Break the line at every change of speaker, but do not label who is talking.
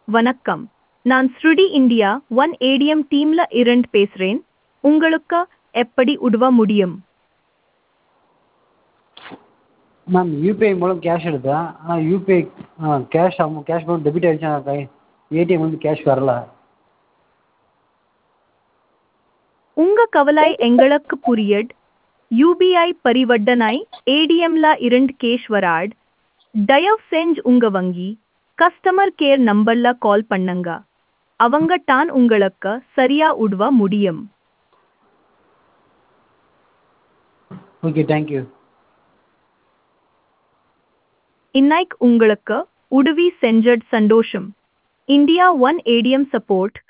வணக்கம் நான் ஸ்ருடி இந்தியா ஒன் ஏடிஎம் டீம்ல இருந்து பேசுறேன் உங்களுக்கு எப்படி உதவ முடியும்
மேம் யூபிஐ மூலம் கேஷ் எடுத்தேன் ஆனால் யூபிஐ கேஷ் அமௌ கேஷ் அமௌண்ட் டெபிட் ஆகிடுச்சு ஆனால் கை ஏடிஎம்லேருந்து கேஷ் வரல
உங்க கவலை எங்களுக்கு புரியுது யூபிஐ பரிவர்த்தனை ஏடிஎம்ல இருந்து கேஷ் வராது தயவு செஞ்சு உங்க வங்கி கஸ்டமர் கேர் நம்பர்ல கால் பண்ணுங்க அவங்க தான் உங்களுக்கு சரியா உதவ முடியும்
ஓகே தேங்க்யூ
இன்னைக்கு உங்களுக்கு உதவி செஞ்சது சந்தோஷம் இந்தியா ஒன் ஏடிஎம் சப்போர்ட்